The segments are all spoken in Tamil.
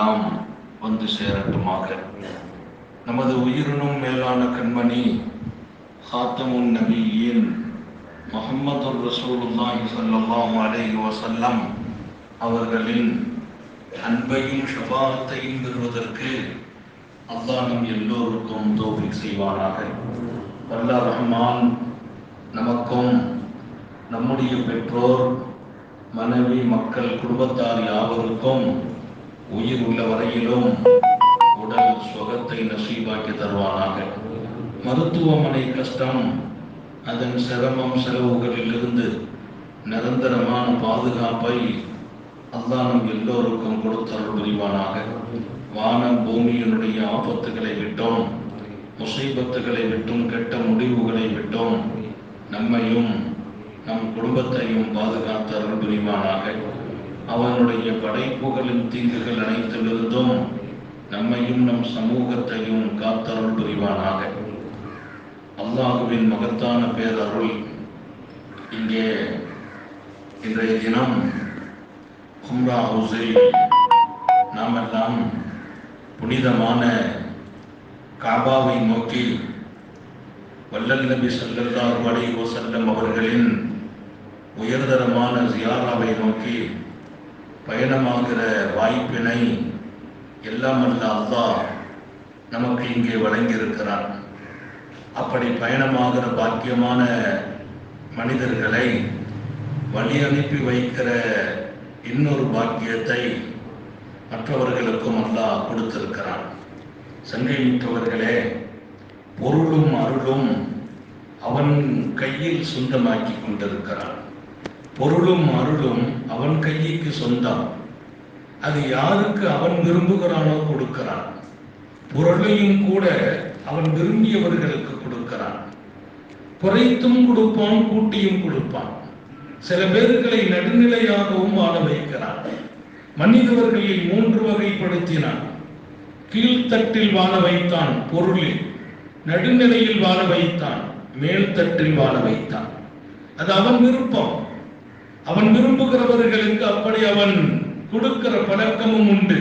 எல்லாம் வந்து சேரட்டுமாக நமது உயிரினும் மேலான கண்மணி ஹாத்தமுன் நபியின் முகமது ரசூலுல்லாஹி ஸல்லல்லாஹு அலைஹி வஸல்லம் அவர்களின் அன்பையும் ஷபாத்தையும் பெறுவதற்கு அல்லாஹ் நம் எல்லோருக்கும் தௌஃபீக் செய்வானாக அல்லாஹ் ரஹ்மான் நமக்கும் நம்முடைய பெற்றோர் மனைவி மக்கள் குடும்பத்தார் யாவருக்கும் உயிர் உள்ள வரையிலும் உடல் சுகத்தை நசீபாக்கி தருவானாக மருத்துவமனை கஷ்டம் அதன் சிரமம் செலவுகளிலிருந்து நிரந்தரமான பாதுகாப்பை அல்லாஹ் நம் எல்லோருக்கும் கொடுத்தருள் புரிவானாக வானம் பூமியினுடைய ஆபத்துகளை விட்டோம் முசீபத்துகளை விட்டும் கெட்ட முடிவுகளை விட்டோம் நம்மையும் நம் குடும்பத்தையும் பாதுகாத்து அருள் புரிவானாக அவனுடைய படைப்புகளின் தீங்குகள் அனைத்திலிருந்தும் நம்மையும் நம் சமூகத்தையும் காத்தருள் புரிவானாக அல்லாஹுவின் மகத்தான பேரருள் இங்கே இன்றைய தினம் கும்ரா ஹவுஸில் நாம் எல்லாம் புனிதமான காபாவை நோக்கி வல்லல் நபி ஸல்லல்லாஹு அலைஹி வஸல்லம் அவர்களின் உயர்தரமான ஜியாராவை நோக்கி பயணமாகிற வாய்ப்பினை எல்லாம் அல்ல அல்லாஹ் நமக்கு இங்கே வழங்கியிருக்கிறான் அப்படி பயணமாகிற பாக்கியமான மனிதர்களை வழி அனுப்பி வைக்கிற இன்னொரு பாக்கியத்தை மற்றவர்களுக்கும் அல்லாஹ் கொடுத்திருக்கிறான் சங்கை மிக்கவர்களே பொருளும் அருளும் அவன் கையில் சொந்தமாக்கி கொண்டிருக்கிறான் பொருளும் அருளும் அவன் கைக்கு சொந்தம் அது யாருக்கு அவன் விரும்புகிறானோ கொடுக்கிறான் பொருளையும் கூட அவன் விரும்பியவர்களுக்கு கொடுக்கிறான் குறைத்தும் கொடுப்பான் கூட்டியும் கொடுப்பான் சில பேர்களை நடுநிலையாகவும் வாழ வைக்கிறான் மனிதர்களை மூன்று வகைப்படுத்தினான் கீழ்த்தட்டில் வாழ வைத்தான் பொருளில் நடுநிலையில் வாழ வைத்தான் மேல்தட்டில் வாழ வைத்தான் அது அவன் விருப்பம் அவன் விரும்புகிறவர்களுக்கு அப்படி அவன் கொடுக்கிற பழக்கமும் உண்டு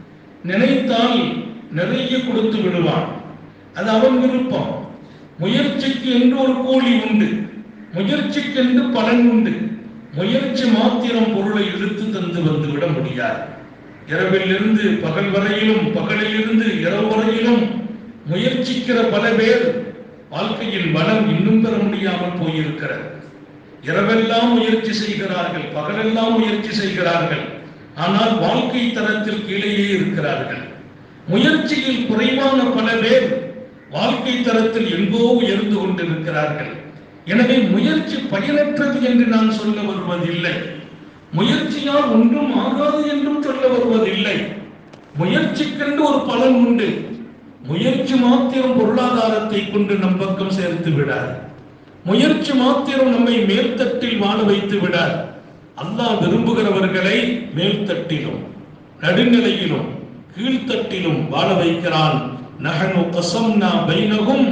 நினைத்தால் நிறைய கொடுத்து விடுவான் அது அவன் விருப்பம் முயற்சிக்கு என்று ஒரு கூலி உண்டு முயற்சிக்கு என்று பலன் உண்டு முயற்சி மாத்திரம் பொருளை இழுத்து தந்து வந்து விட முடியாது இரவிலிருந்து பகல் வரையிலும் பகலிலிருந்து இரவு வரையிலும் முயற்சிக்கிற பல பேர் வாழ்க்கையில் பலம் இன்னும் பெற முடியாமல் போயிருக்கிறது இரவெல்லாம் முயற்சி செய்கிறார்கள் பகலெல்லாம் முயற்சி செய்கிறார்கள் ஆனால் வாழ்க்கை தரத்தில் கீழேயே இருக்கிறார்கள் முயற்சியில் குறைவான பல பேர் வாழ்க்கை தரத்தில் எங்கோ உயர்ந்து கொண்டிருக்கிறார்கள் எனவே முயற்சி பயனற்றது என்று நான் சொல்ல வருவதில்லை முயற்சியால் ஒன்றும் ஆகாது என்றும் சொல்ல வருவதில்லை முயற்சிக்கென்று ஒரு பலன் உண்டு முயற்சி மாத்திரம் பொருளாதாரத்தை கொண்டு நம் பக்கம் சேர்த்து விடாது முயற்சி மாத்திரம் நம்மை மேல்தட்டில் வாழ வைத்து விடார் அல்லாஹ் விரும்புகிறவர்களை மேல்தட்டிலும் நடுநிலையிலும் கீழ்த்தட்டிலும் வாழ வைக்கிறான் நஹனு கசம்னா பைனகும்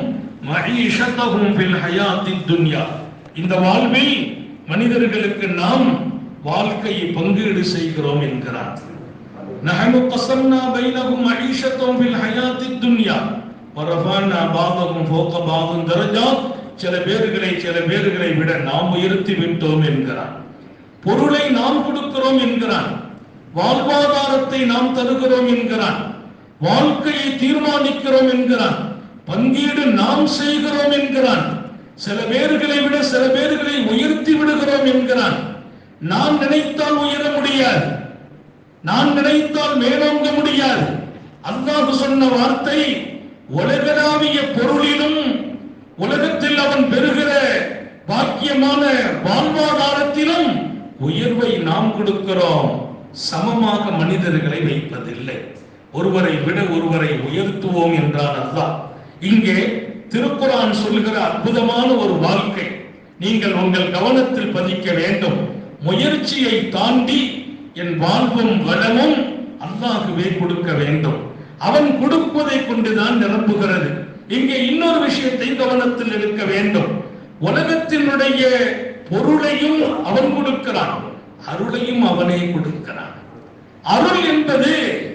மஈஷதஹும் ஃபில் ஹயாத்தித் துன்யா இந்த வாழ்வில் மனிதர்களுக்கு நாம் வாழ்க்கையை பங்கீடு செய்கிறோம் என்கிறான் நஹனு கசம்னா பைனகும் மஈஷதஹும் ஃபில் ஹயாத்தித் துன்யா வரஃபானா பாதகும் ஃபோக பாதும் தரஜாத் சில பேர்களை சில பேர்களை விட நாம் உயர்த்தி விட்டோம் என்கிறான் பொருளை நாம் கொடுக்கிறோம் என்கிறான் வாழ்வாதாரத்தை நாம் தருகிறோம் என்கிறான் வாழ்க்கையை தீர்மானிக்கிறோம் என்கிறான் பங்கீடு நாம் செய்கிறோம் என்கிறான் சில பேர்களை விட சில பேர்களை உயர்த்தி விடுகிறோம் என்கிறான் நான் நினைத்தால் உயர முடியாது நான் நினைத்தால் மேலோங்க முடியாது அல்லாஹ் சொன்ன வார்த்தை உலகளாவிய பொருளிலும் உலகத்தில் அவன் பெறுகிற பாக்கியமான வாழ்வாதாரத்திலும் உயர்வை நாம் கொடுக்கிறோம் சமமாக மனிதர்களை வைப்பதில்லை ஒருவரை விட ஒருவரை உயர்த்துவோம் என்றான் அல்லாஹ் இங்கே திருக்குரான் சொல்லுகிற அற்புதமான ஒரு வாழ்க்கை நீங்கள் உங்கள் கவனத்தில் பதிக்க வேண்டும் முயற்சியை தாண்டி என் வாழ்வும் வளமும் அல்லாஹுவே கொடுக்க வேண்டும் அவன் கொடுப்பதை கொண்டுதான் நிரப்புகிறது இங்கே இன்னொரு விஷயத்தை கவனத்தில் எடுக்க வேண்டும் உலகத்தினுடைய பொருளையும் அவன் கொடுக்கிறான் அருளையும் அவனே கொடுக்கிறான் அருள் என்பது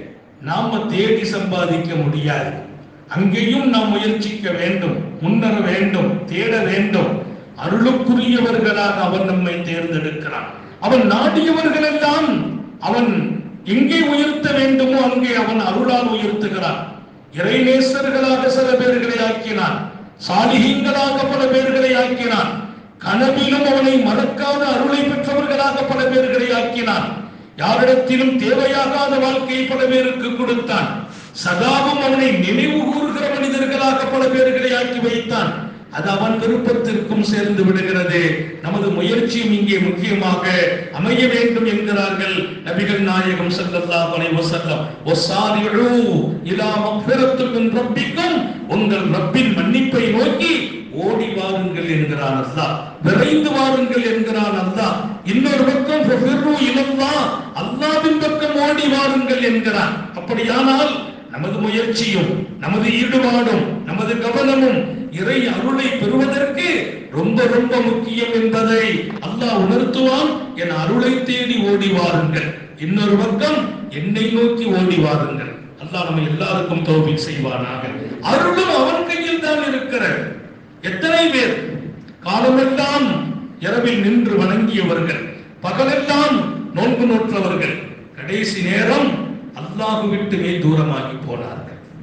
நாம தேடி சம்பாதிக்க முடியாது அங்கேயும் நாம் முயற்சிக்க வேண்டும் முன்னர வேண்டும் தேட வேண்டும் அருளுக்குரியவர்களாக அவன் நம்மை தேர்ந்தெடுக்கிறான் அவன் நாடியவர்கள் எல்லாம் அவன் எங்கே உயர்த்த வேண்டுமோ அங்கே அவன் அருளால் உயர்த்துகிறான் இறைநேசர்களாக சில பேர்களை ஆக்கினான் சாலிகங்களாக பல பேர்களை ஆக்கினான் கனவிலும் அவனை மறக்காத அருளை பெற்றவர்களாக பல பேர்களை ஆக்கினான் யாரிடத்திலும் தேவையாகாத வாழ்க்கையை பல பேருக்கு கொடுத்தான் சதாவும் அவனை நினைவு கூறுகிற மனிதர்களாக பல பேர்களை ஆக்கி வைத்தான் அது அவன் விருப்பத்திற்கும் சேர்ந்து விடுகிறது நமது முயற்சியும் இங்கே முக்கியமாக அமைய வேண்டும் என்கிறார்கள் நபிகள் நாயகம் ஸல்லல்லாஹு அலைஹி வஸல்லம் வஸாரிஉ இலா மக்ஃபிரத்தும் மின் ரப்பிக்கும் உங்கள் ரப்பின் மன்னிப்பை நோக்கி ஓடி வாருங்கள் என்கிறான் அல்லாஹ் விரைந்து வாருங்கள் என்கிறான் அல்லாஹ் இன்னொரு பக்கம் ஃபஃபிர்ரு இலல்லாஹ் அல்லாஹ்வின் பக்கம் ஓடி வாருங்கள் என்கிறான் அப்படியானால் நமது முயற்சியும் நமது ஈடுபாடும் நமது கவனமும் இறை அருளை பெறுவதற்கு ரொம்ப ரொம்ப முக்கியம் என்பதை அல்லாஹ் உணர்த்துவான் என் அருளை தேடி ஓடி வாருங்கள் இன்னொரு பக்கம் என்னை நோக்கி ஓடி வாருங்கள் அல்லாஹ் நம்ம எல்லாருக்கும் தௌபிக் செய்வானாக அருளும் அவன் கையில் தான் இருக்கிறது எத்தனை பேர் காலமெல்லாம் இரவில் நின்று வணங்கியவர்கள் பகலெல்லாம் நோன்பு நோற்றவர்கள் கடைசி நேரம் அல்லாஹு விட்டுமே தூரமாகி போனார்கள்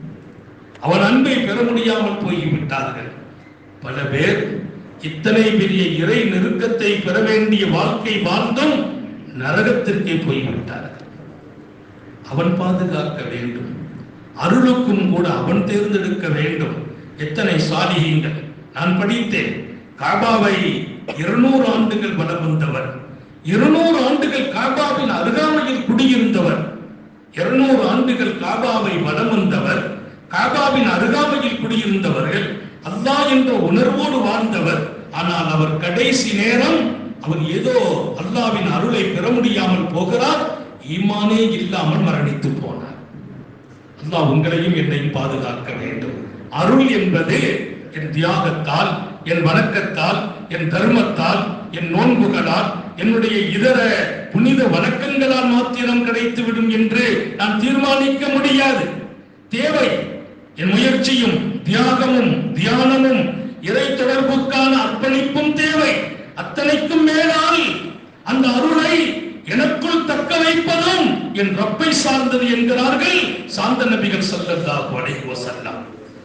அவன் அன்பை பெற முடியாமல் போய்விட்டார்கள் பல பேர் இத்தனை பெரிய இறை நெருக்கத்தை பெற வேண்டிய வாழ்க்கை வாழ்ந்தும் நரகத்திற்கே போய்விட்டார்கள் அவன் பாதுகாக்க வேண்டும் அருளுக்கும் கூட அவன் தேர்ந்தெடுக்க வேண்டும் எத்தனை சாலிகங்கள் நான் படித்தேன் காபாவை இருநூறு ஆண்டுகள் வலம் வந்தவர் இருநூறு ஆண்டுகள் காபாவின் அருகாமையில் குடியிருந்தவர் இருநூறு ஆண்டுகள் காபாவை வலம் வந்தவர் காபாவின் அருகாமையில் குடியிருந்தவர்கள் அல்லாஹ் என்ற உணர்வோடு வாழ்ந்தவர் ஆனால் அவர் கடைசி நேரம் அவர் ஏதோ அல்லாவின் அருளை பெற முடியாமல் போகிறார் ஈமானே இல்லாமல் மரணித்து போனார் அல்லாஹ் உங்களையும் என்னையும் பாதுகாக்க வேண்டும் அருள் என்பது என் தியாகத்தால் என் வணக்கத்தால் என் தர்மத்தால் என் நோன்புகளால் என்னுடைய இதர புனித வணக்கங்களால் மாத்திரம் கிடைத்துவிடும் என்று நான் தீர்மானிக்க முடியாது தேவை என் முயற்சியும் தியாகமும் தியானமும் இறை தொடர்புக்கான அர்ப்பணிப்பும் தேவை அத்தனைக்கும் மேலால் அந்த அருளை எனக்குள் தக்க வைப்பதும் என் ரப்பை சார்ந்தது என்கிறார்கள் சாந்த நபிகள் ஸல்லல்லாஹு அலைஹி வஸல்லம்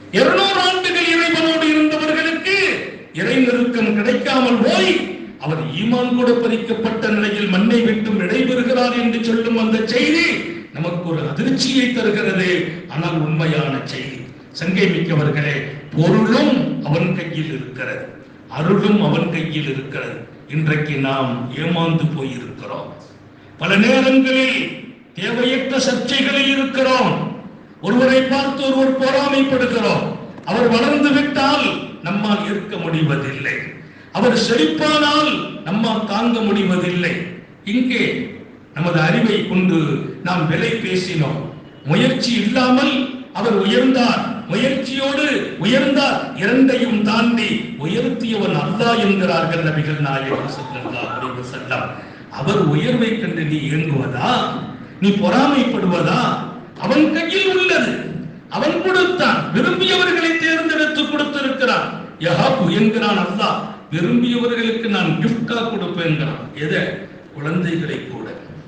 200 ஆண்டுகள் இறைவனோடு இருந்தவர்களுக்கு இறை நெருக்கம் கிடைக்காமல் போய் அவர் ஈமான் கூட பறிக்கப்பட்ட நிலையில் மண்ணை விட்டும் விடைபெறுகிறார் என்று சொல்லும் அந்த செய்தி நமக்கு ஒரு அதிர்ச்சியை தருகிறது ஆனால் உண்மையான செய்தி சங்கை மிக்கவர்களே பொருளும் அவன் கையில் இருக்கிறது அருளும் அவன் கையில் இருக்கிறது இன்றைக்கு நாம் ஏமாந்து போயிருக்கிறோம் பல நேரங்களில் தேவையற்ற சர்ச்சைகளில் இருக்கிறோம் ஒருவரை பார்த்து ஒருவர் பொறாமைப்படுகிறோம் அவர் வளர்ந்து விட்டால் நம்மால் இருக்க முடிவதில்லை அவர் செழிப்பானால் நம்மால் தாங்க முடிவதில்லை இங்கே நமது அறிவை கொண்டு நாம் விலை பேசினோம் முயற்சி இல்லாமல் அவர் உயர்ந்தார் முயற்சியோடு உயர்ந்தார் இரண்டையும் தாண்டி உயர்த்தியவன் அல்லாஹ் என்கிறார்கள் நபிகள் நாயகம் ஸல்லல்லாஹு அலைஹி வஸல்லம் அவர் உயர்வை கண்டு நீ இயங்குவதா நீ பொறாமைப்படுவதா அவன் கையில் உள்ளது அவன் கொடுத்தான் விரும்பியவர்களை தேர்ந்தெடுத்து கொடுத்திருக்கிறான் யஹாபு என்கிறான் அல்லாஹ் விரும்பியவர்களுக்கு நான் கிஃப்டா கொடுப்பேன்கிறான் எதை குழந்தைகளை கூட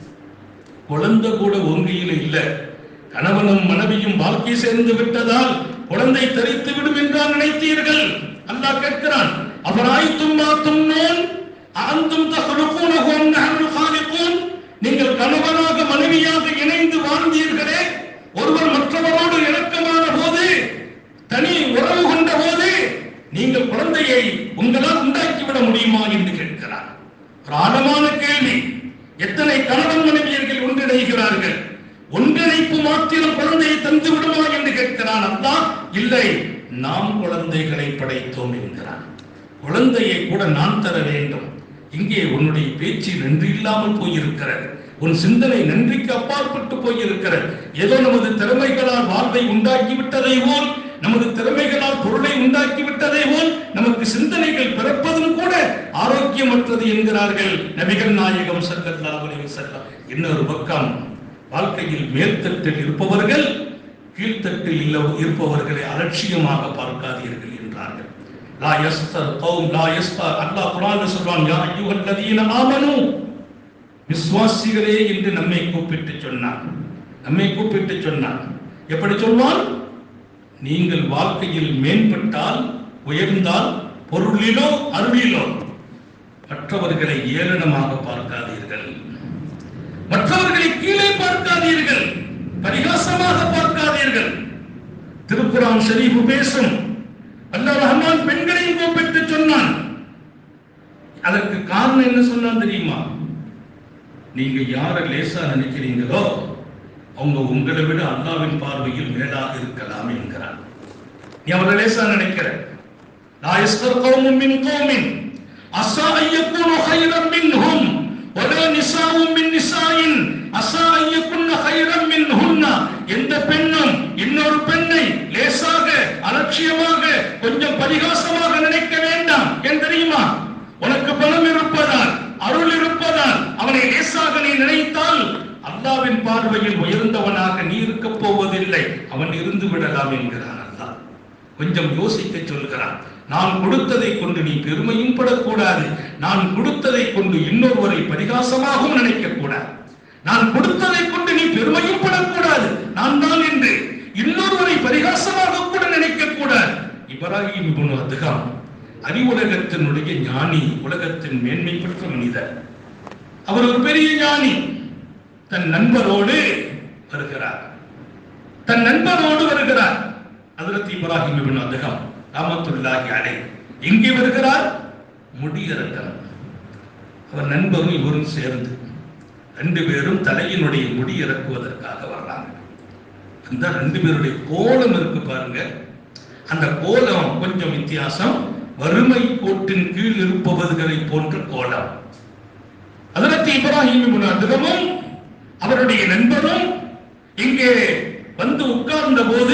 குழந்தை கூட உங்கையில் இல்ல கணவனும் மனைவியும் வாழ்க்கை சேர்ந்து விட்டதால் குழந்தை தரித்து விடும் என்றால் நினைத்தீர்கள் அல்லாஹ் கேட்கிறான் அவராய்த்தும் மாத்தும் நோன் அந்தும் தஹ்லுகூனஹும் நஹ்னு காலிகூன் நீங்கள் கணவனாக மனைவியாக இணைந்து வாழ்ந்தீர்களே ஒருவர் மற்றவரோடு இணக்கமான போது தனி உறவு கொண்ட போது நீங்கள் குழந்தையை உங்களால் உண்டாக்கிவிட முடியுமா என்று கேட்கிறார் ஒரு ஆழமான கேள்வி எத்தனை கணவன் மனைவியர்கள் ஒன்றிணைகிறார்கள் ஒன்றிணைப்பு மாத்திரம் குழந்தையை தந்து விடுமா என்று கேட்கிறான் அல்லாஹ் இல்லை நாம் குழந்தைகளை படைத்தோம் என்கிறான் குழந்தையை கூட நான் தர வேண்டும் இங்கே உன்னுடைய பேச்சு நன்றி இல்லாமல் போயிருக்கிறது உன் சிந்தனை நன்றிக்கு அப்பாற்பட்டு போயிருக்கிறது ஏதோ நமது திறமைகளால் வாழ்வை உண்டாக்கி விட்டதை போல் நமது திறமைகளால் பொருளை உண்டாக்கி விட்டதை போல் நமக்கு சிந்தனைகள் பிறப்பதும் கூட ஆரோக்கியமற்றது என்கிறார்கள் நபிகள் நாயகம் ஸல்லல்லாஹு அலைஹி வஸல்லம் இன்னொரு பக்கம் வாழ்க்கையில் மேல்தட்டில் இருப்பவர்கள் கீழ்த்தட்டில் இல்ல- இருப்பவர்களை அலட்சியமாக பார்க்காதீர்கள் என்றார்கள் லா யஸ்தர் கௌம் லா யஸ்தர் அல்லாஹ் குர்ஆன்ல சொல்றான் யா அய்யுஹல்லதீன ஆமனு விசுவாசிகளே என்று நம்மை கூப்பிட்டு சொன்னான் நம்மை கூப்பிட்டு சொன்னான் எப்படி சொல்வான் நீங்கள் வாழ்க்கையில் மேம்பட்டால் உயர்ந்தால் பொருளிலோ அருளிலோ மற்றவர்களை ஏளனமாக பார்க்காதீர்கள் மற்றவர்களை கீழே பார்க்காதீர்கள் பரிகாசமாக பார்க்காதீர்கள் திருக்குறான் ஷரீஃப் பேசும் அல்லாஹ் ரஹ்மான் பெண்களையும் கூப்பிட்டு சொன்னான் அதற்கு காரணம் என்ன சொன்னான் தெரியுமா நீங்க யார லேசா நினைக்கிறீங்களோ அவங்க உங்களை விட அல்லாவின் பார்வையில் மேலாக இருக்கலாம் என்கிறான் நீ அவரை லேசா நினைக்கிற லா யஸ்கர் கௌமும் மின் கௌமின் அஸா அன் யகூனு கைரன் மின்ஹும் வலா நிசாவும் மின் நிசாயின் அஸா அன் யகுன்ன கைரன் மின்ஹுன்ன எந்த பெண்ணும் இன்னொரு பெண்ணை லேசாக அலட்சியமாக கொஞ்சம் பரிகாசமாக நினைக்க வேண்டாம் ஏன் தெரியுமா உனக்கு பணம் இருப்பதால் அருள் இருப்பதால் அவனை லேசாக நீ நினைத்தால் அல்லாவின் பார்வையில் உயர்ந்தவனாக நீ இருக்கப் போவதில்லை அவன் இருந்து விடலாம் என்கிறான் அல்லாஹ் கொஞ்சம் யோசிக்க சொல்கிறான் நான் கொடுத்ததை கொண்டு நீ பெருமையும் படக்கூடாது நான் கொடுத்ததை கொண்டு இன்னொருவரை பரிகாசமாகவும் நினைக்க கூடாது நான் கொடுத்ததை கொண்டு நீ பெருமையும் படக்கூடாது நான் தான் என்று இன்னொருவரை பரிகாசமாக கூட நினைக்க கூடாது இப்ராஹிம் இப்னு அதுகாம் அறிவுலகத்தினுடைய ஞானி உலகத்தின் மேன்மை பெற்ற மனிதர் அவர் ஒரு பெரிய ஞானி தன் நண்பரோடு வருகிறார் தன் நண்பரோடு வருகிறார் ஹஜரத் இப்ராஹிம் இப்னு அதுகம் ராமத்துல்லாஹி அலை எங்கே வருகிறார் முடியரக்கன் அவர் நண்பரும் இவரும் சேர்ந்து ரெண்டு பேரும் தலையினுடைய முடி இறக்குவதற்காக வர்றாங்க அந்த ரெண்டு பேருடைய கோலம் இருக்கு பாருங்க அந்த கோலம் கொஞ்சம் வித்தியாசம் வறுமை கோட்டின் கீழ் இருப்பவர்களை போன்ற கோலம் அதற்கு இப்ராஹிம் இப்னு அதுகமும் அவருடைய நண்பரும் இங்கே வந்து உட்கார்ந்த போது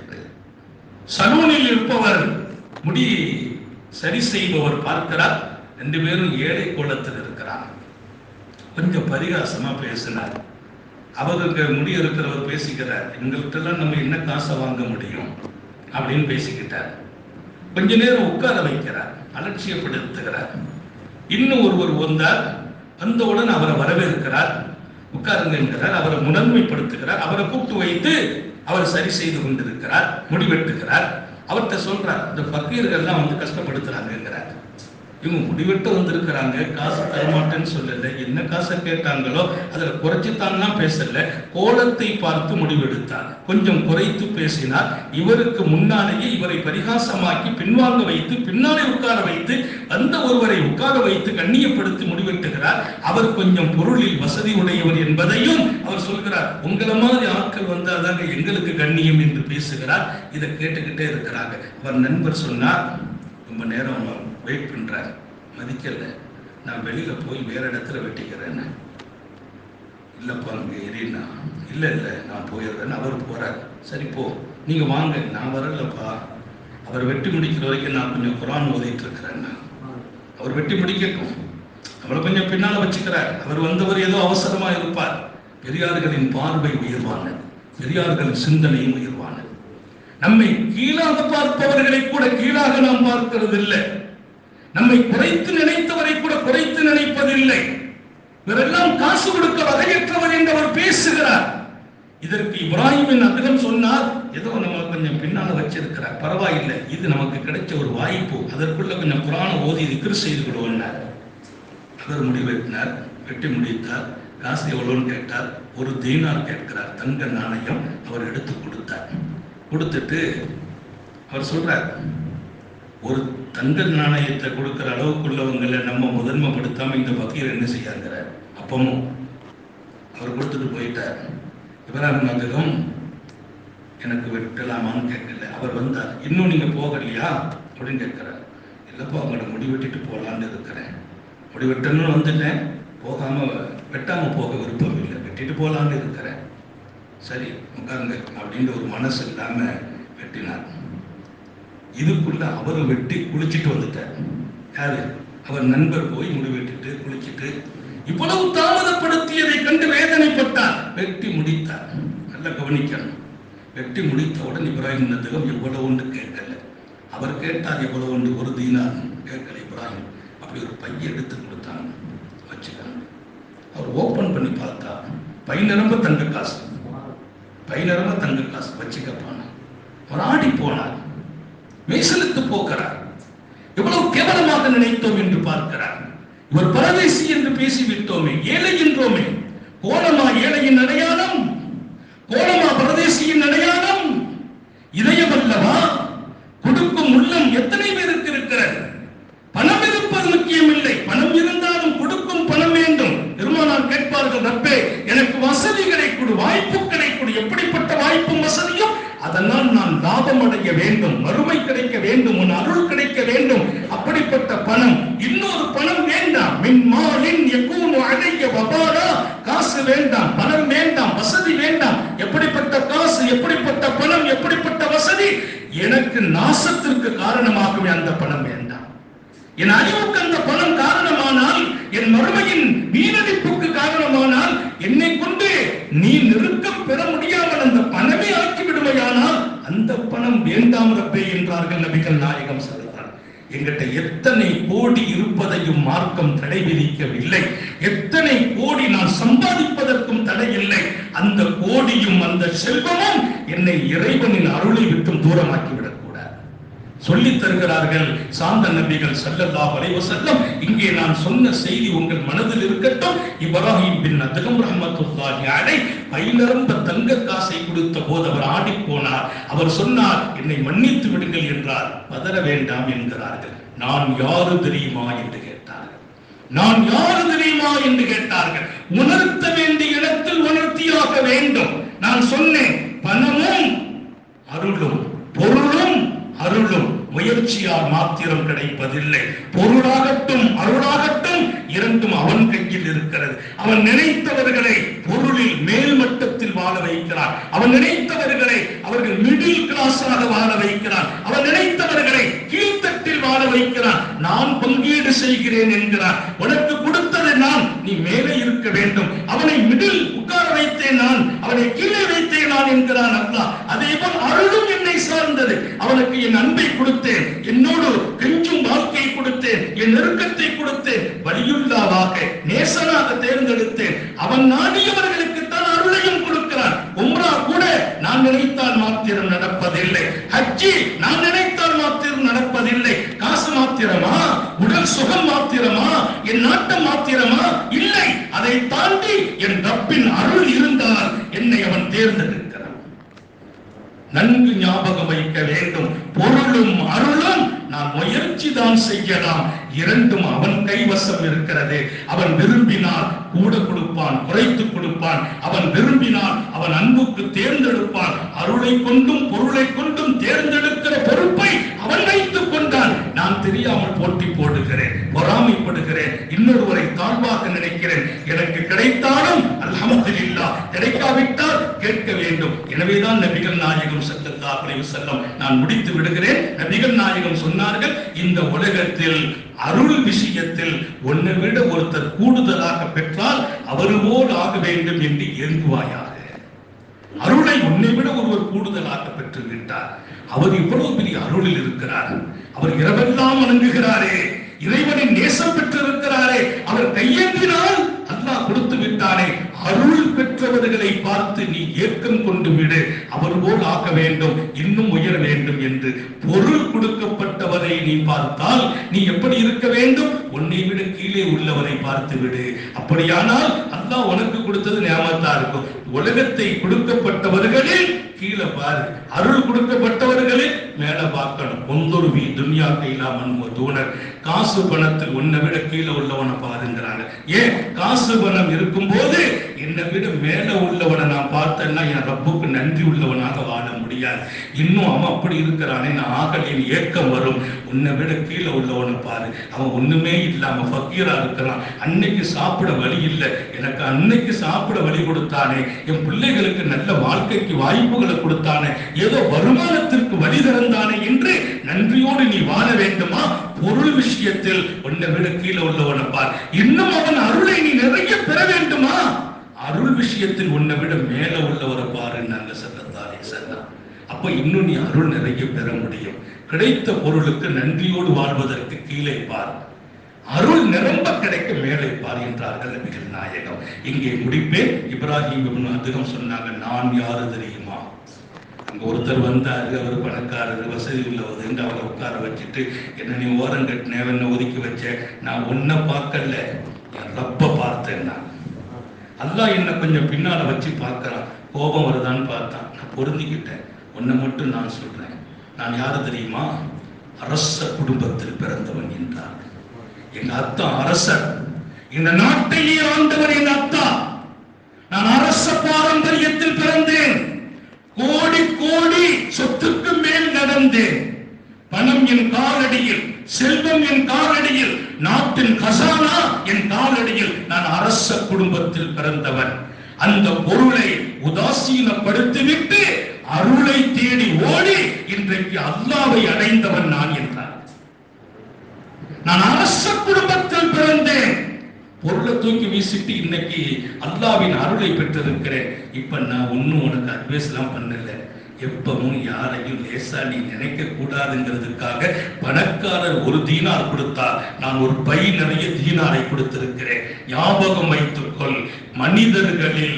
சலூனில் இருப்பவர் முடி சரி செய்பவர் பார்க்கிறார் ரெண்டு பேரும் ஏழை கோலத்தில் இருக்கிறார் கொஞ்சம் பரிகாசமா பேசினார் அவருக்கு முடி இருக்கிறவர் பேசிக்கிறார் எங்கள்கிட்ட நம்ம என்ன காசை வாங்க முடியும் அப்படின்னு பேசிக்கிட்டார் கொஞ்ச நேரம் உட்கார வைக்கிறார் அலட்சியப்படுத்துகிறார் இன்னும் ஒருவர் வந்தார் வந்தவுடன் அவரை வரவேற்கிறார் உட்காருங்க என்கிறார் அவரை முதன்மைப்படுத்துகிறார் அவரை கூப்பிட்டு வைத்து அவர் சரி செய்து கொண்டிருக்கிறார் முடிவெட்டுகிறார் அவர்கிட்ட சொல்றார் இந்த பக்கீர்கள்லாம் வந்து கஷ்டப்படுத்துறாங்கிறார் இவங்க முடிவெட்ட வந்திருக்கிறாங்க காசு தரமாட்டேன்னு சொல்லல என்ன காசை கேட்டாங்களோ அதுல குறைச்சுத்தான்லாம் பேசல கோலத்தை பார்த்து முடிவெடுத்தார் கொஞ்சம் குறைத்து பேசினார் இவருக்கு முன்னாலேயே இவரை பரிகாசமாக்கி பின்வாங்க வைத்து பின்னாலே உட்கார வைத்து வந்த ஒருவரை உட்கார வைத்து கண்ணியப்படுத்தி முடிவெட்டுகிறார் அவர் கொஞ்சம் பொருளில் வசதி உடையவர் என்பதையும் அவர் சொல்கிறார் உங்களை மாதிரி ஆட்கள் வந்தாதாங்க எங்களுக்கு கண்ணியம் என்று பேசுகிறார் இதை கேட்டுக்கிட்டே இருக்கிறாங்க அவர் நண்பர் சொன்னார் ரொம்ப நேரம் வெயிட் பண்றார் மதிக்கல நான் வெளியில போய் வேற இடத்துல வெட்டிக்கிறேன்னு இல்லப்பா அங்க எரினா இல்ல இல்ல நான் போயிடுறேன்னு அவர் போறார் சரி போ நீங்க வாங்க நான் வரலப்பா அவர் வெட்டி முடிக்கிற வரைக்கும் நான் கொஞ்சம் குரான் ஓதிட்டு இருக்கிறேன் அவர் வெட்டி முடிக்கட்டும் அவரை கொஞ்சம் பின்னால வச்சுக்கிறார் அவர் வந்தவர் ஏதோ அவசரமா இருப்பார் பெரியார்களின் பார்வை உயர்வானது பெரியார்களின் சிந்தனையும் உயர்வானது நம்மை கீழாக பார்ப்பவர்களை கூட கீழாக நாம் பார்க்கிறது இல்லை நம்மை குறைத்து நினைத்தவரை கூட குறைத்து நினைப்பதில்லை இவரெல்லாம் காசு கொடுக்க வகையற்றவர் என்று அவர் பேசுகிறார் இதற்கு இப்ராஹிமின் அதிகம் சொன்னார் ஏதோ நம்ம கொஞ்சம் பின்னால வச்சிருக்கிறார் பரவாயில்லை இது நமக்கு கிடைச்ச ஒரு வாய்ப்பு அதற்குள்ள கொஞ்சம் புராண ஓதி திக்ரு செய்து விடுவோம்னார் அவர் முடிவெட்டினார் வெட்டி முடித்தார் காசு எவ்வளோன்னு கேட்டார் ஒரு தீனார் கேட்கிறார் தங்க நாணயம் அவர் எடுத்து கொடுத்தார் கொடுத்துட்டு அவர் சொல்றார் ஒரு தங்க நாணயத்தை கொடுக்கிற அளவுக்குள்ளவங்களை நம்ம முதன்மைப்படுத்தாம இந்த பக்கீர் என்ன செய்யாங்கிறார் அப்பமும் அவர் கொடுத்துட்டு போயிட்டார் இப்ராஹிம் நகரம் எனக்கு வெட்டலாமான்னு கேட்கல அவர் வந்தார் இன்னும் நீங்க போகலையா அப்படின்னு கேட்கிறார் இல்லப்பா உங்களை முடி வெட்டிட்டு போகலான்னு இருக்கிறேன் முடி வெட்டணும்னு வந்துட்டேன் போகாம வெட்டாம போக விருப்பம் இல்லை வெட்டிட்டு போகலான்னு இருக்கிறேன் சரி உட்காருங்க அப்படின்னு ஒரு மனசு இல்லாம வெட்டினார் இதுக்குள்ள அவரும் வெட்டி குளிச்சிட்டு வந்துட்டார் யாரு அவர் நண்பர் போய் முடி வெட்டிட்டு குளிச்சிட்டு இவ்வளவு தாமதப்படுத்தியதை கண்டு வேதனைப்பட்டார் வெட்டி முடித்தார் நல்ல கவனிக்கணும் வெட்டி முடித்தவுடன் இப்ராஹிம் நதகம் எவ்வளவு ஒன்று கேட்கல அவர் கேட்டார் எவ்வளவு ஒன்று ஒரு தீனார் கேட்கல இப்ராஹிம் அப்படி ஒரு பைய எடுத்து கொடுத்தாங்க வச்சுக்காங்க அவர் ஓபன் பண்ணி பார்த்தா பை நிரம்ப தங்க காசு பை நிரம்ப தங்க காசு வச்சுக்கப்பான அவர் ஆடி போனார் மெய்சலுக்கு போகிறார் எவ்வளவு கேவலமாக நினைத்தோம் என்று பார்க்கிறார் இவர் பரதேசி என்று பேசிவிட்டோமே ஏழை என்றோமே கோலமா ஏழையின் அடையாளம் கோலமா பரதேசியின் அடையாளம் இதயமல்லவா கொடுக்கும் உள்ளம் எத்தனை பேருக்கு இருக்கிறது பணம் இருப்பது முக்கியம் இல்லை பணம் இருந்தாலும் கொடுக்கும் பணம் வேண்டும் பெருமானார் கேட்பார்கள் ரப்பே எனக்கு வசதிகளை கொடு வாய்ப்புகளை கொடு எப்படிப்பட்ட வாய்ப்பும் வசதியும் அதனால் நான் லாபம் அடைய வேண்டும் மறுமை கிடைக்க வேண்டும் உன் அருள் கிடைக்க வேண்டும் அப்படிப்பட்ட பணம் இன்னொரு பணம் வேண்டாம் மின் மாலின் எக்கூனு அடைய வபாலா காசு வேண்டாம் பணம் வேண்டாம் வசதி வேண்டாம் எப்படிப்பட்ட காசு எப்படிப்பட்ட பணம் எப்படிப்பட்ட வசதி எனக்கு நாசத்திற்கு காரணமாகவே அந்த பணம் வேண்டாம் என் அறிவுக்கு அந்த பணம் காரணமானால் என் மறுமையின் வீணடிப்புக்கு காரணமானால் என்னை கொண்டு நீ நெருக்கம் பெற முடியாமல் அந்த பணமே ஆக்கி விடுமையானால் அந்த பணம் வேண்டாம் ரப்பே என்றார்கள் நபிகள் நாயகம் சொல்லுகிறார் எங்கிட்ட எத்தனை கோடி இருப்பதையும் மார்க்கம் தடை விதிக்கவில்லை எத்தனை கோடி நான் சம்பாதிப்பதற்கும் தடை இல்லை அந்த கோடியும் அந்த செல்வமும் என்னை இறைவனின் அருளை விட்டும் தூரமாக்கி விடக்கூடாது சொல்லித் தருகிறார்கள் சாந்த நபிகள் ஸல்லல்லாஹு அலைஹி வஸல்லம் இங்கே நான் சொன்ன செய்தி உங்கள் மனதில் இருக்கட்டும் இப்ராஹிம் பின் அதகம் ரஹ்மத்துல்லாஹி அலைஹ் பைலரம்ப தங்க காசை கொடுத்த போது அவர் ஆடி போனார் அவர் சொன்னார் என்னை மன்னித்து விடுங்கள் என்றார் பதற வேண்டாம் என்கிறார்கள் நான் யாரு தெரியுமா என்று கேட்டார்கள் நான் யாரு தெரியுமா என்று கேட்டார்கள் உணர்த்த வேண்டிய இடத்தில் உணர்த்தியாக வேண்டும் நான் சொன்னேன் பணமும் அருளும் பொருளும் அருளும் முயற்சியால் மாத்திரம் கிடைப்பதில்லை பொருளாகட்டும் அருளாகட்டும் இரண்டும் அவன் கையில் இருக்கிறது அவன் நினைத்தவர்களை பொருளில் மேல் மட்டத்தில் வாழ வைக்கிறான் அவன் நினைத்தவர்களை அவர்கள் மிடில் கிளாஸாக வாழ வைக்கிறான் அவன் நினைத்தவர்களை கீழ்த்தட்டில் வாழ வைக்கிறான் நான் பங்கீடு செய்கிறேன் என்கிறான் உனக்கு கொடுத்தது நான் நீ மேலே இருக்க வேண்டும் அவனை மிடில் உட்கார வைத்தேன் நான் அவனை கீழே வைத்தேன் நான் என்கிறான் அல்லாஹ் அதே போல் அருளும் என்னை சார்ந்தது அவனுக்கு என் அன்பை கொடுத்தேன் என்னோடு கெஞ்சும் வாழ்க்கையை கொடுத்தேன் என் நெருக்கத்தை கொடுத்தேன் வலியுள்ளாவாக நேசனாக தேர்ந்தெடுத்தேன் அவன் நாடியவர்களுக்கு தான் அருளையும் கொடுக்கிறான் உம்ரா கூட நான் நினைத்தால் மாத்திரம் நடப்பதில்லை ஹஜ்ஜி நான் நினைத்தால் மாத்திரம் நடப்பதில்லை காசு மாத்திரமா உடல் சுகம் மாத்திரமா என் நாட்டம் மாத்திரமா இல்லை அதை தாண்டி என் ரப்பின் அருள் இருந்தால் என்னை அவன் தேர்ந்தெடுக்கிறான் நன்கு ஞாபகம் வைக்க வேண்டும் பொருளும் அருளும் நான் முயற்சி தான் செய்யலாம் இரண்டும் அவன் கைவசம் இருக்கிறது அவன் விரும்பினால் கூட கொடுப்பான் குறைத்து கொடுப்பான் அவன் விரும்பினால் அவன் அன்புக்கு தேர்ந்தெடுப்பான் அருளை கொண்டும் பொருளை கொண்டும் தேர்ந்தெடுக்கிற பொறுப்பை அவன் வைத்துக் கொண்டான் நான் தெரியாமல் போட்டி போடுகிறேன் பொறாமைப்படுகிறேன் இன்னொருவரை தாழ்வாக நினைக்கிறேன் எனக்கு கிடைத்தாலும் அல்ஹம்துலில்லாஹ் கிடைக்காவிட்டால் கேட்க வேண்டும் எனவேதான் நபிகள் நாயகம் ஸல்லல்லாஹு அலைஹி வஸல்லம் நான் முடித்து விடுகிறேன் நபிகள் நாயகம் சொன்னார்கள் இந்த உலகத்தில் அருள் விஷயத்தில் உன்னை விட ஒருத்தர் கூடுதலாக பெற்றால் அவரு போல் ஆக வேண்டும் என்று ஏங்குவாயாக அருளை உன்னை விட ஒருவர் கூடுதலாக பெற்று விட்டார் அவர் இவ்வளவு பெரிய அருளில் இருக்கிறார் அவர் இரவெல்லாம் வணங்குகிறாரே இறைவனின் நேசம் பெற்றிருக்கிறாரே அவர் கையேந்தினால் அல்லாஹ் கொடுத்து விட்டானே அருள் பெற்றவர்களை பார்த்து நீ ஏக்கம் கொண்டு விடு அவர் போல் ஆக்க வேண்டும் இன்னும் உயர வேண்டும் என்று பொருள் கொடுக்கப்பட்டவரை நீ பார்த்தால் நீ எப்படி இருக்க வேண்டும் உன்னை விட கீழே உள்ளவரை பார்த்து விடு அப்படியானால் அல்லாஹ் உனக்கு கொடுத்தது ஞாபகத்தா இருக்கும் உலகத்தை கொடுக்கப்பட்டவர்களில் கீழே பாரு அருள் கொடுக்கப்பட்டவர்களில் மேல பார்க்கணும் ஒந்தொரு வீ துன்யா கைலா மன்மோ தூணர் காசு பணத்தில் உன்னை விட கீழே உள்ளவனை பாருங்கிறாங்க ஏன் காசு பணம் இருக்கும்போது என்னை விட மேல உள்ளவனை நான் பார்த்தேன்னா என் ரப்புக்கு நன்றி உள்ளவனாக வாழ முடியாது இன்னும் அவன் அப்படி இருக்கிறானே நான் ஆகலின் ஏக்கம் வரும் உன்னை விட கீழே உள்ளவனை பாரு அவன் ஒண்ணுமே இல்லாம ஃபக்கீரா இருக்கிறான் அன்னைக்கு சாப்பிட வழி இல்லை எனக்கு அன்னைக்கு சாப்பிட வழி கொடுத்தானே என் பிள்ளைகளுக்கு நல்ல வாழ்க்கைக்கு வாய்ப்புகளை கொடுத்தானே ஏதோ வருமானத்திற்கு வழி திறந்தானே என்று நன்றியோடு நீ வாழ வேண்டுமா பொருள் விஷயத்தில் உன்னை விட கீழே உள்ளவனை பார் இன்னும் அவன் அருளை நீ நிறைய பெற வேண்டுமா அருள் விஷயத்தில் உன்னை விட மேல உள்ளவரை பாரு நல்ல சட்டத்தாலே செல்லாம் அப்ப இன்னும் நீ அருள் நிறைய பெற முடியும் கிடைத்த பொருளுக்கு நன்றியோடு வாழ்வதற்கு கீழே பார் அருள் நிரம்ப கிடைக்க மேலே பார் என்றார்கள் நபிகள் நாயகம் இங்கே முடிப்பேன் இப்ராஹிம் இப்னு அதிகம் சொன்னாங்க நான் யாரு தெரியுமா அங்க ஒருத்தர் வந்தாரு அவர் பணக்காரர் வசதி உள்ளவர் என்று அவரை உட்கார வச்சுட்டு என்ன நீ ஓரம் கட்டின என்ன ஒதுக்கி வச்ச நான் உன்னை பார்க்கல என் ரப்ப பார்த்தேன் நான் அல்லாஹ் என்ன கொஞ்சம் பின்னால வச்சு பார்க்கறான் கோபம் வருதான்னு பார்த்தான் நான் பொருந்திக்கிட்டேன் உன்னை மட்டும் நான் சொல்றேன் நான் யாரு தெரியுமா அரச குடும்பத்தில் பிறந்தவன் என்றார் எங்க அத்தா அரசர் இந்த நாட்டையே ஆண்டவர் எங்க அத்தா நான் அரச பாரம்பரியத்தில் பிறந்தேன் கோடி கோடி சொத்துக்கு மேல் நடந்தேன் பணம் என் காலடியில் செல்வம் என் காலடியில் நாட்டின் கசானா என் காலடியில் நான் அரச குடும்பத்தில் பிறந்தவன் அந்த பொருளை உதாசீனப்படுத்திவிட்டு அருளை தேடி ஓடி இன்றைக்கு அல்லாவை அடைந்தவன் நான் என்றார் நான் அரச குடும்பத்தில் பிறந்தேன் பொருளை தூக்கி வீசிட்டு இன்னைக்கு அல்லாவின் அருளை பெற்றிருக்கிறேன் இப்ப நான் ஒன்னும் உனக்கு அட்வைஸ் எல்லாம் பண்ணல எப்பவும் யாரையும் லேசா நீ நினைக்க கூடாதுங்கிறதுக்காக பணக்காரர் ஒரு தீனார் கொடுத்தார் நான் ஒரு பை நிறைய தீனாரை கொடுத்திருக்கிறேன் ஞாபகம் வைத்துக்கொள் மனிதர்களில்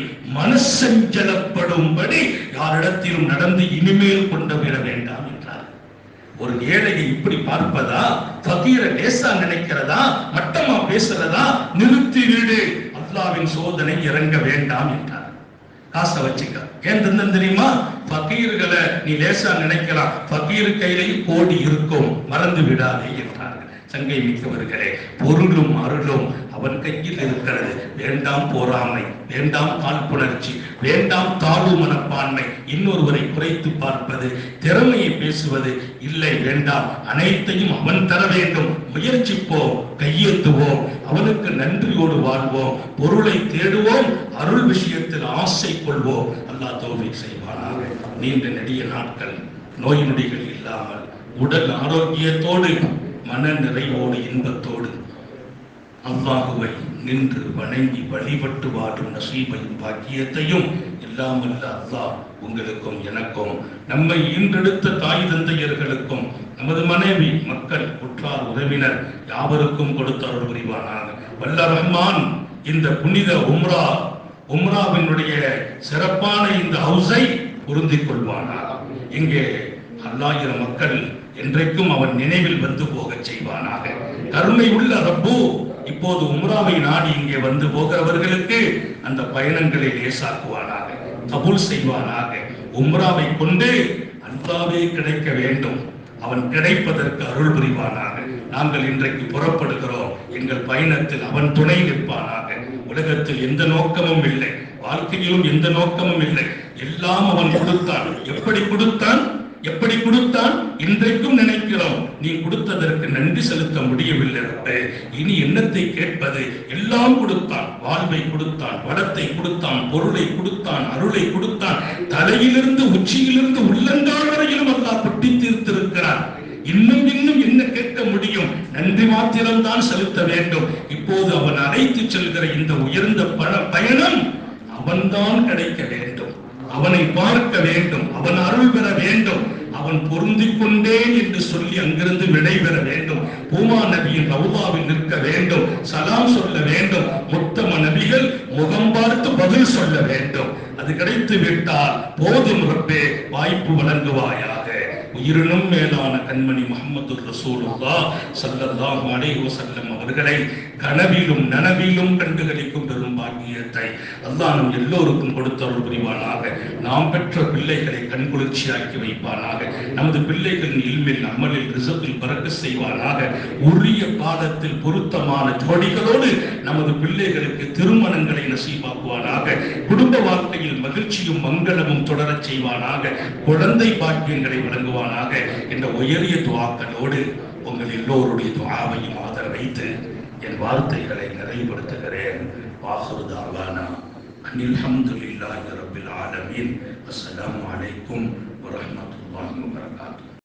மனசஞ்சலப்படும்படி யாரிடத்திலும் நடந்து இனிமேல் கொண்டு வர வேண்டாம் என்றார் ஒரு ஏழையை இப்படி பார்ப்பதா பகீர லேசா நினைக்கிறதா மட்டமா பேசுறதா நிறுத்தி விடு அல்லாவின் சோதனை இறங்க வேண்டாம் என்றார் காசை வச்சுக்க ஏன் தந்தன் தெரியுமா பகீர்களை நீ லேசா நினைக்கலாம் பகீர் கையிலேயும் கோடி இருக்கும் மறந்து விடாதே என்றார்கள் சங்கை மிக்கவர்களே பொருளும் அருளும் அவன் கையில் இருக்கிறது வேண்டாம் போராமை வேண்டாம் காழ்ப்புணர்ச்சி வேண்டாம் தாழ்வு மனப்பான்மை இன்னொருவரை குறைத்து பார்ப்பது திறமையை பேசுவது இல்லை வேண்டாம் அனைத்தையும் அவன் தர வேண்டும் முயற்சிப்போம் கையேந்துவோம் அவனுக்கு நன்றியோடு வாழ்வோம் பொருளை தேடுவோம் அருள் விஷயத்தில் ஆசை கொள்வோம் அல்லாஹ் தௌஃபீக் செய்வானாக நீண்ட நெடிய நாட்கள் நோய் நொடிகள் இல்லாமல் உடல் ஆரோக்கியத்தோடு மன நிறைவோடு இன்பத்தோடு அல்லாஹுவை நின்று வணங்கி வழிபட்டு வாழும் நசீபையும் பாக்கியத்தையும் இல்லாமல்ல அல்லாஹ் உங்களுக்கும் எனக்கும் நம்மை ஈன்றெடுத்த தாய் தந்தையர்களுக்கும் நமது மனைவி மக்கள் உற்றார் உறவினர் யாவருக்கும் கொடுத்த அருள் புரிவானாக வல்ல ரஹ்மான் இந்த புனித உம்ரா உம்ராவினுடைய சிறப்பான இந்த ஹவுஸை பொருந்திக் கொள்வானாக இங்கே அல்லாயிரம் மக்கள் என்றைக்கும் அவன் நினைவில் வந்து போகச் செய்வானாக கருணை உள்ள ரப்பு இப்போது உம்ராவை நாடி இங்கே வந்து போகிறவர்களுக்கு அந்த பயணங்களை லேசாக்குவானாக கபூல் செய்வானாக உம்ராவை கொண்டு அல்லாவே கிடைக்க வேண்டும் அவன் கிடைப்பதற்கு அருள் புரிவானாக நாங்கள் இன்றைக்கு புறப்படுகிறோம் எங்கள் பயணத்தில் அவன் துணை நிற்பானாக உலகத்தில் எந்த நோக்கமும் இல்லை வாழ்க்கையிலும் எந்த நோக்கமும் இல்லை எல்லாம் அவன் கொடுத்தான் எப்படி கொடுத்தான் எப்படி கொடுத்தான் இன்றைக்கும் நினைக்கிறோம் நீ கொடுத்ததற்கு நன்றி செலுத்த முடியவில்லை ரப்பே. இனி என்னத்தை கேட்பது எல்லாம் கொடுத்தான் வாழ்வை கொடுத்தான் வளத்தை கொடுத்தான் பொருளை கொடுத்தான் அருளை கொடுத்தான் தலையிலிருந்து உச்சியிலிருந்து உள்ளங்கால் வரையிலும் அல்லாஹ் கொட்டி தீர்த்திருக்கிறான் இன்னும் இன்னும் என்ன கேட்க முடியும் நன்றி மாத்திரம்தான் செலுத்த வேண்டும் இப்போது அவன் அழைத்து செல்கிற இந்த உயர்ந்த பண பயணம் அவன்தான் கிடைக்க வேண்டும் அவனை பார்க்க வேண்டும் அவன் அருள் பெற வேண்டும் அவன் பொருந்திக் கொண்டேன் என்று சொல்லி அங்கிருந்து விடைபெற வேண்டும் பூமா நபியின் ரவுதாவில் நிற்க வேண்டும் சலாம் சொல்ல வேண்டும் முத்தம நபிகள் முகம் பார்த்து பதில் சொல்ல வேண்டும் அது கிடைத்து விட்டால் போதும் ரப்பே வாய்ப்பு வழங்குவாயாக உயிரினும் மேலான கண்மணி முகமது ரசூலுல்லா ஸல்லல்லாஹு அலைஹி வஸல்லம் அவர்களை கனவிலும் நனவிலும் கண்டுகளிக்கும் பெரும் பாக்கியத்தை அல்லாஹ் நம் எல்லோருக்கும் கொடுத்தருள் புரிவானாக நாம் பெற்ற பிள்ளைகளை கண்குளிர்ச்சியாக்கி வைப்பானாக நமது பிள்ளைகளின் இல்மில் அமலில் ரிசத்தில் பறக்க செய்வானாக உரிய காலத்தில் பொருத்தமான ஜோடிகளோடு நமது பிள்ளைகளுக்கு திருமணங்களை நசீபாக்குவானாக குடும்ப வாழ்க்கையில் மகிழ்ச்சியும் மங்களமும் தொடரச் செய்வானாக குழந்தை பாக்கியங்களை வழங்குவானாக என்ற உயரிய துவாக்களோடு உங்கள் எல்லோருடைய துவாவையும் ஆதரவைத்து என் வார்த்தைகளை நிறைவுபடுத்துகிறேன் வாஹரு தாவானா அனில் ஹம்துலில்லாஹி ரப்பில் ஆலமீன் அஸ்ஸலாமு அலைக்கும் வரஹ்மத்துல்லாஹி வபரகாத்துஹு